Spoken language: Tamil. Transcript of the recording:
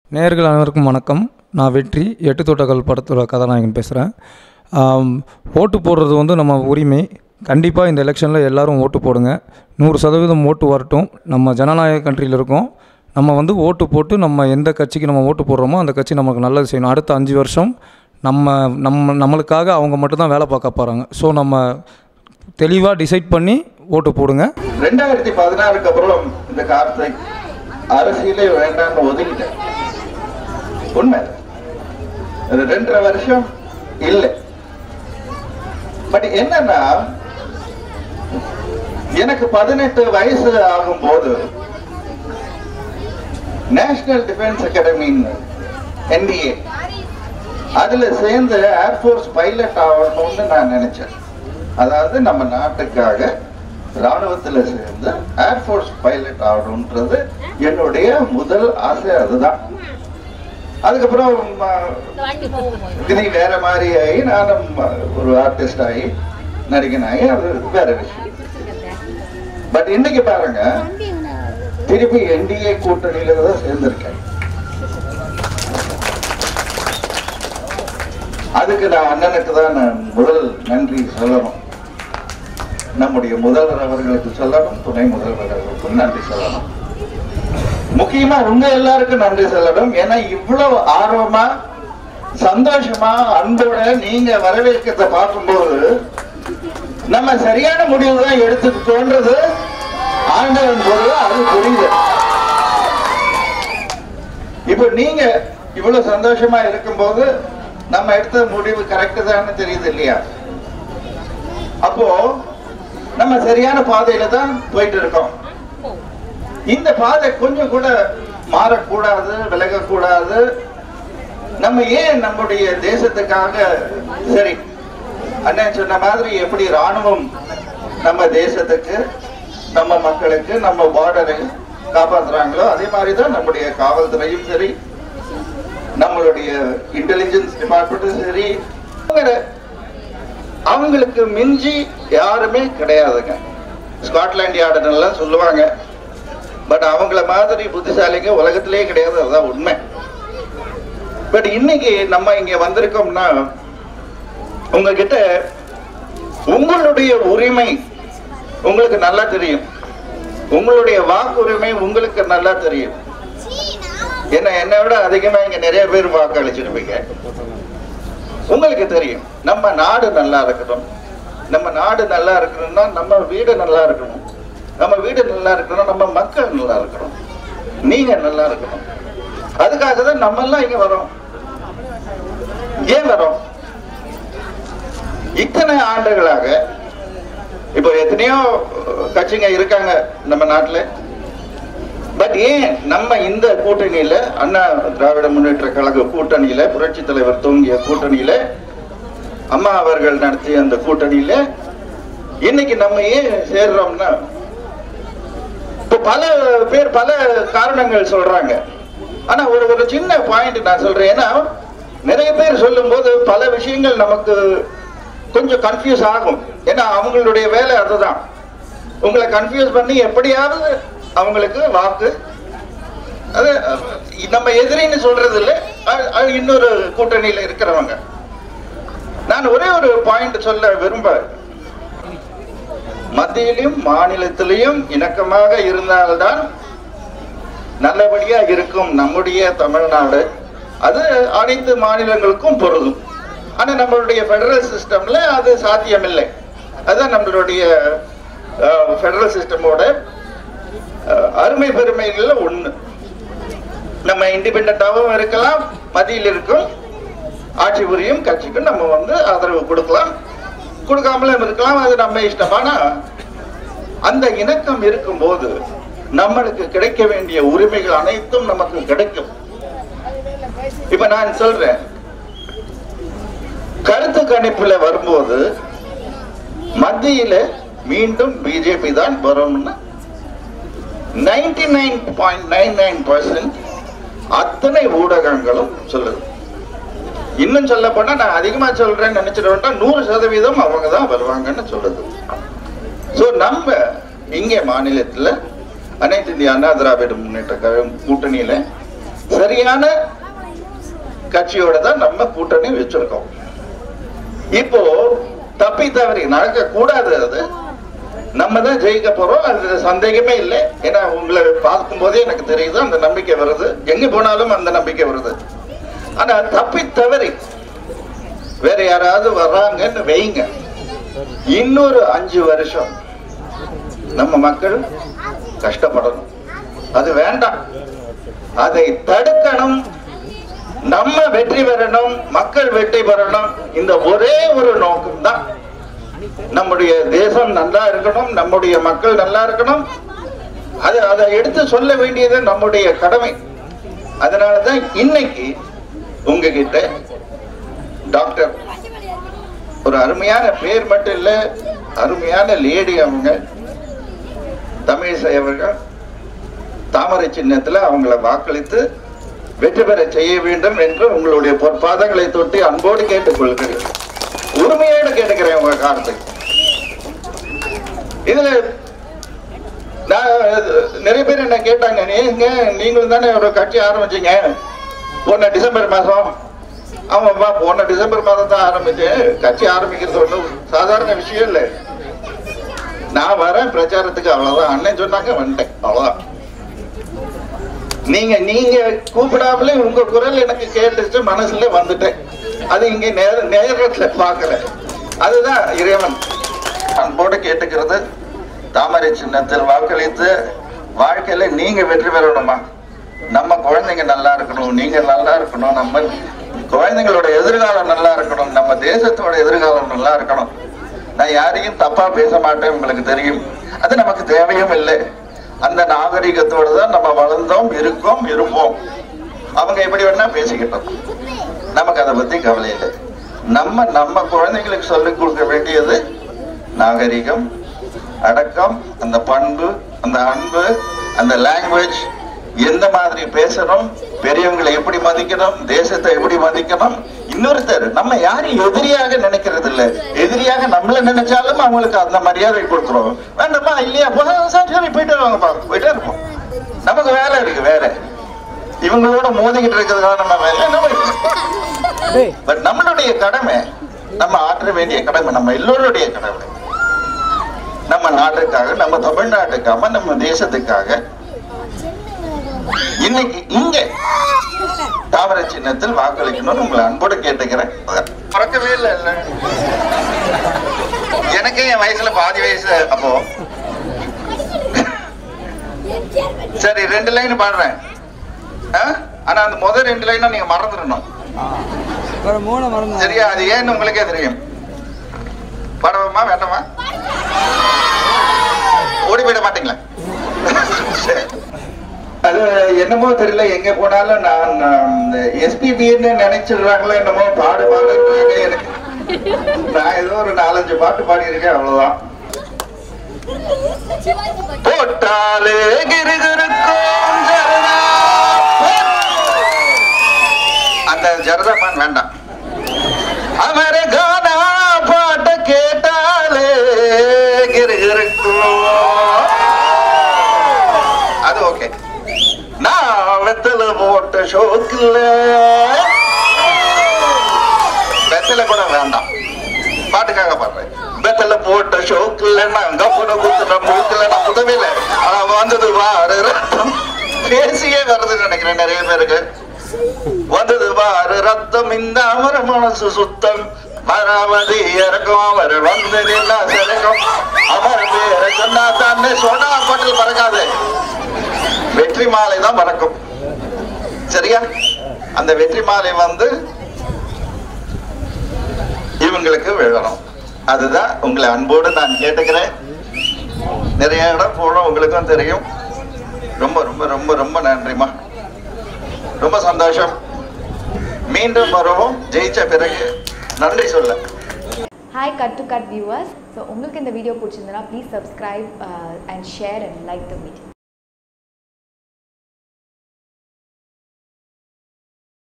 நேயர்கள் அனைவருக்கும் வணக்கம் நான் வெற்றி எட்டு தோட்டங்கள் படத்தோட கதாநாயகன் பேசுகிறேன் ஓட்டு போடுறது வந்து நம்ம உரிமை கண்டிப்பாக இந்த எலெக்ஷனில் எல்லாரும் ஓட்டு போடுங்க நூறு சதவீதம் ஓட்டு வரட்டும் நம்ம ஜனநாயக கண்ட்ரியில் இருக்கோம் நம்ம வந்து ஓட்டு போட்டு நம்ம எந்த கட்சிக்கு நம்ம ஓட்டு போடுறோமோ அந்த கட்சி நமக்கு நல்லது செய்யணும் அடுத்த அஞ்சு வருஷம் நம்ம நம்ம நம்மளுக்காக அவங்க மட்டும்தான் வேலை பார்க்க போகிறாங்க ஸோ நம்ம தெளிவாக டிசைட் பண்ணி ஓட்டு போடுங்க ரெண்டாயிரத்தி பதினாறுக்கு அப்புறம் இந்த கார்த்திக் அரசியலே வேண்டாம்னு ஒதுக்கிட்டேன் உண்மை ஒரு ரெண்டரை வருஷம் இல்லை பட் என்னன்னா எனக்கு பதினெட்டு வயசு ஆகும்போது நேஷனல் டிஃபென்ஸ் அகாடமின்னு என்டிஏ அதுல சேர்ந்து ஏர்ஃபோர்ஸ் பைலட் ஆகணும்னு நான் நினைச்சேன் அதாவது நம்ம நாட்டுக்காக ராணுவத்துல சேர்ந்து ஏர்ஃபோர்ஸ் பைலட் ஆகணுன்றது என்னுடைய முதல் ஆசை அதுதான் அதுக்கப்புறம் ம, விதி வேற மாதிரி ஆகி நானும் ஒரு ஆர்டிஸ்ட் ஆகி நடிகன் ஆகி அது வேற விஷயம் பட் இன்னைக்கு பாருங்க திருப்பி என்டிஏ கூட்டணியில தான் சேர்ந்திருக்கேன் அதுக்கு நான் அண்ணனுக்கு தான் நான் முதல் நன்றி சொல்லணும் நம்முடைய முதல்வர் அவர்களுக்கு சொல்லணும் துணை முதல்வர் அவர்களுக்கும் நன்றி சொல்லணும் முக்கியமா உங்க எல்லாருக்கும் நன்றி சொல்லணும் ஏன்னா இவ்வளவு ஆர்வமா சந்தோஷமா அன்போட நீங்க வரவேற்கிறத பார்க்கும்போது நம்ம சரியான முடிவு தான் எடுத்துக்கிட்டோன்றது ஆண்டவன் போது அது புரியுது இப்போ நீங்க இவ்வளவு சந்தோஷமா இருக்கும்போது நம்ம எடுத்த முடிவு கரெக்ட் தான் தெரியுது இல்லையா அப்போ நம்ம சரியான பாதையில தான் போயிட்டு இருக்கோம் இந்த பாதை கொஞ்சம் கூட மாறக்கூடாது விலகக்கூடாது நம்ம ஏன் நம்முடைய தேசத்துக்காக சரி அண்ணன் சொன்ன மாதிரி எப்படி ராணுவம் நம்ம தேசத்துக்கு நம்ம மக்களுக்கு நம்ம பார்டரை காப்பாத்துறாங்களோ அதே மாதிரி தான் நம்முடைய காவல்துறையும் சரி நம்மளுடைய இன்டெலிஜென்ஸ் டிபார்ட்மெண்ட்டும் சரி அவங்க- அவங்களுக்கு மிஞ்சி யாருமே கிடையாதுங்க ஸ்காட்லாண்ட் யார்டுன்னெல்லாம் சொல்லுவாங்க பட் அவங்கள மாதிரி புத்திசாலிங்க உலகத்திலே கிடையாது அதுதான் உண்மை பட் இன்னைக்கு நம்ம இங்க வந்திருக்கோம்னா உங்ககிட்ட உங்களுடைய உரிமை உங்களுக்கு நல்லா தெரியும் உங்களுடைய வாக்குரிமை உங்களுக்கு நல்லா தெரியும் என்ன என்னை விட அதிகமா இங்க நிறைய பேர் வாக்கு அளிச்சிருப்பீங்க உங்களுக்கு தெரியும் நம்ம நாடு நல்லா இருக்கணும் நம்ம நாடு நல்லா இருக்கணும்னா நம்ம வீடு நல்லா இருக்கணும் நம்ம வீடு நல்லா இருக்கணும் நம்ம மக்கள் நல்லா இருக்கணும் நீங்க நல்லா இருக்கணும் அதுக்காக தான் நம்ம எல்லாம் இங்க வரோம் ஏன் வரோம் இத்தனை ஆண்டுகளாக இப்போ எத்தனையோ கட்சிங்க இருக்காங்க நம்ம நாட்டுல பட் ஏன் நம்ம இந்த கூட்டணியில அண்ணா திராவிட முன்னேற்ற கழக கூட்டணியில புரட்சி தலைவர் தூங்கிய கூட்டணியில அம்மா அவர்கள் நடத்திய அந்த கூட்டணியில இன்னைக்கு நம்ம ஏன் சேர்றோம்னா இப்போ பல பேர் பல காரணங்கள் சொல்றாங்க ஆனா ஒரு ஒரு சின்ன பாயிண்ட் நான் சொல்றேன் ஏன்னா நிறைய பேர் சொல்லும்போது பல விஷயங்கள் நமக்கு கொஞ்சம் கன்ஃபியூஸ் ஆகும் ஏன்னா அவங்களுடைய வேலை அதுதான் உங்களை கன்ஃபியூஸ் பண்ணி எப்படியாவது அவங்களுக்கு வாக்கு அது அஹ், நம்ம எதிரின்னு சொல்றது இல்லை அஹ், அஹ், இன்னொரு கூட்டணியில இருக்கிறவங்க நான் ஒரே ஒரு பாயிண்ட் சொல்ல விரும்ப மத்தியிலும் மாநிலத்திலையும் இணக்கமாக இருந்தால்தான் நல்லபடியா இருக்கும் நம்முடைய தமிழ்நாடு அது அனைத்து மாநிலங்களுக்கும் பொருந்தும் ஆனா நம்மளுடைய ஃபெடரல் சிஸ்டம்ல அது சாத்தியமில்லை அதுதான் நம்மளுடைய ஃபெடரல் சிஸ்டமோட அருமை பெருமைகள்ல ஒண்ணு நம்ம இண்டிபெண்டாவும் இருக்கலாம் மத்தியில் இருக்கும் ஆட்சி புரியும் கட்சிக்கும் நம்ம வந்து ஆதரவு கொடுக்கலாம் கொடுக்காமலும் இருக்கலாம் அது நம்ம இஷ்டம் ஆனா அந்த இணக்கம் இருக்கும்போது நம்மளுக்கு கிடைக்க வேண்டிய உரிமைகள் அனைத்தும் நமக்கு கிடைக்கும் இப்ப நான் சொல்றேன் கருத்து கணிப்புல வரும்போது மத்தியில மீண்டும் பிஜேபி தான் வரும்னு ninety nine point nine nine percent அத்தனை ஊடகங்களும் சொல்லுது இன்னும் சொல்ல போனா நான் அதிகமா சொல்றேன்னு நினைச்சிட வேண்டாம் நூறு சதவீதம் அவங்க தான் வருவாங்கன்னு சொல்லுது சோ நம்ம இங்க மாநிலத்துல அனைத்து இந்திய அண்ணா திராவிட முன்னேற்ற கழகம் கூட்டணியில சரியான கட்சியோட தான் நம்ம கூட்டணி வச்சிருக்கோம் இப்போ தப்பி தவறி நடக்க கூடாது அது நம்ம தான் ஜெயிக்க போறோம் அது சந்தேகமே இல்லை ஏன்னா உங்களை பார்க்கும் போதே எனக்கு தெரியுது அந்த நம்பிக்கை வருது எங்க போனாலும் அந்த நம்பிக்கை வருது ஆனா தப்பி தவறி வேற யாராவது வர்றாங்கன்னு வைங்க இன்னொரு அஞ்சு வருஷம் நம்ம மக்கள் கஷ்டப்படணும் அது வேண்டாம் அதை தடுக்கணும் நம்ம வெற்றி பெறணும் மக்கள் வெற்றி பெறணும் இந்த ஒரே ஒரு நோக்கம் தான் நம்முடைய தேசம் நல்லா இருக்கணும் நம்முடைய மக்கள் நல்லா இருக்கணும் அது அதை எடுத்து சொல்ல வேண்டியது நம்முடைய கடமை அதனாலதான் இன்னைக்கு உங்ககிட்ட டாக்டர் ஒரு அருமையான பேர் மட்டும் இல்ல அருமையான லேடி அவங்க தமிழிசை அவர்கள் தாமரை சின்னத்துல அவங்கள வாக்களித்து வெற்றி பெற செய்ய வேண்டும் என்று உங்களுடைய பொற்பாதங்களை தொட்டி அன்போடு கேட்டுக்கொள்கிறேன் உரிமையோடு கேட்டுக்கிறேன் உங்க காலத்தை இதுல நான் நிறைய பேர் என்ன கேட்டாங்க நீங்க நீங்களும் தானே ஒரு கட்சி ஆரம்பிச்சீங்க போன டிசம்பர் மாசம் ஆமாப்பா போன டிசம்பர் மாதம் தான் ஆரம்பிச்சேன் கட்சி ஆரம்பிக்கிறது ஒன்றும் சாதாரண விஷயம் இல்லை நான் வரேன் பிரச்சாரத்துக்கு அவ்வளவுதான் அண்ணன் சொன்னாங்க வந்துட்டேன் அவ்வளவுதான் நீங்க நீங்க கூப்பிடாமலே உங்க குரல் எனக்கு கேட்டுச்சு மனசுல வந்துட்டேன் அது இங்க நேர நேரத்துல பார்க்கல அதுதான் இறைவன் அன்போடு கேட்டுக்கிறது தாமரை சின்னத்தில் வாக்களித்து வாழ்க்கையில நீங்க வெற்றி பெறணுமா நம்ம குழந்தைங்க நல்லா இருக்கணும் நீங்க நல்லா இருக்கணும் நம்ம குழந்தைங்களோட எதிர்காலம் நல்லா இருக்கணும் நம்ம தேசத்தோட எதிர்காலம் நல்லா இருக்கணும் நான் யாரையும் தப்பா பேச மாட்டேன் உங்களுக்கு தெரியும் அது நமக்கு தேவையும் இல்லை அந்த நாகரிகத்தோடு தான் நம்ம வளர்ந்தோம் இருக்கோம் இருப்போம் அவங்க எப்படி வேணா பேசிக்கிட்டோம் நமக்கு அதை பத்தி கவலை இல்லை நம்ம நம்ம குழந்தைங்களுக்கு சொல்லிக் கொடுக்க வேண்டியது நாகரிகம் அடக்கம் அந்த பண்பு அந்த அன்பு அந்த லாங்குவேஜ் எந்த மாதிரி பேசணும் பெரியவங்களை எப்படி மதிக்கணும் தேசத்தை எப்படி மதிக்கணும் இன்னொருத்தர் நம்ம யாரையும் எதிரியாக நினைக்கிறது இல்ல எதிரியாக நம்மள நினைச்சாலும் அவங்களுக்கு அந்த மரியாதை கொடுக்குறோம் வேண்டாமா இல்லையா போ, சரி சரி போயிட்டு வாங்கப்பா போயிட்டே இருப்போம் நமக்கு வேலை இருக்கு வேற இவங்களோட மோதிக்கிட்டு இருக்கிறதுனால நம்ம வேலை நம்ம பட் நம்மளுடைய கடமை நம்ம ஆற்ற வேண்டிய கடமை நம்ம எல்லோருடைய கடமை நம்ம நாட்டுக்காக நம்ம தமிழ்நாட்டுக்காக நம்ம தேசத்துக்காக இன்னைக்கு இங்க தாவர சின்னத்தில் வாக்களிக்கணும்னு உங்களை அன்போடு கேட்டுக்கிறேன் மறக்கவே இல்லை இல்ல எனக்கே என் வயசுல பாதி வயசு அப்போ சரி ரெண்டு லைன் பாடுறேன் ஆ? ஆனா அந்த முதல் ரெண்டு லைனும் நீங்க மறந்துடணும் அப்புறம் மூணு மறந்து சரியா அது ஏன்னு உங்களுக்கே தெரியும் பாடவமா வேண்டாமா ஓடி போயிட மாட்டீங்களா சரி. அது என்னமோ தெரியல எங்க போனாலும் நான் எஸ்பிபின்னு நினைச்சிடுறாங்களோ என்னமோ பாடு பாடுன்றாங்க எனக்கு நான் ஏதோ ஒரு நாலஞ்சு பாட்டு பாடியிருக்கேன் அவ்வளவுதான் போட்டாலே கிருகிருக்கும் ஜரதா அந்த ஜரதாபான் வேண்டாம் அவரை கானா பாட்ட கேட்டாலே கிருகிருக்கும் அது ஓகே நான் வெத்தல போட்ட ஷோக்கில் வெத்தல கூட வேண்டாம் பாட்டுக்காக பாடுறேன் வெத்தல போட்ட ஷோக்கில் நான் கப்புன குத்துன மூக்கில் நான் உதவியில ஆனா வந்தது வாரு ரத்தம் பேசியே வருதுன்னு நினைக்கிறேன் நிறைய பேருக்கு வந்தது வாரு ரத்தம் இந்த அமர மனசு சுத்தம் மராமதி இறக்கும் அவர் வந்து நின்னா சிறக்கும் அமர் பேர சொன்னா தானே சொன்னா பாட்டில் பறக்காது வெற்றி மாலை தான் பறக்கும் சரியா அந்த வெற்றி மாலை வந்து இவங்களுக்கு விழணும் அதுதான் உங்களை அன்போடு நான் கேட்டுக்கிறேன் நிறைய இடம் போனோம் உங்களுக்கும் தெரியும் ரொம்ப ரொம்ப ரொம்ப ரொம்ப நன்றிம்மா ரொம்ப சந்தோஷம் மீண்டும் வருவோம் ஜெயிச்ச பிறகு நன்றி சொல்ல hi cut to cut viewers so உங்களுக்கு இந்த வீடியோ பிடிச்சிருந்தனா please subscribe and share and like the video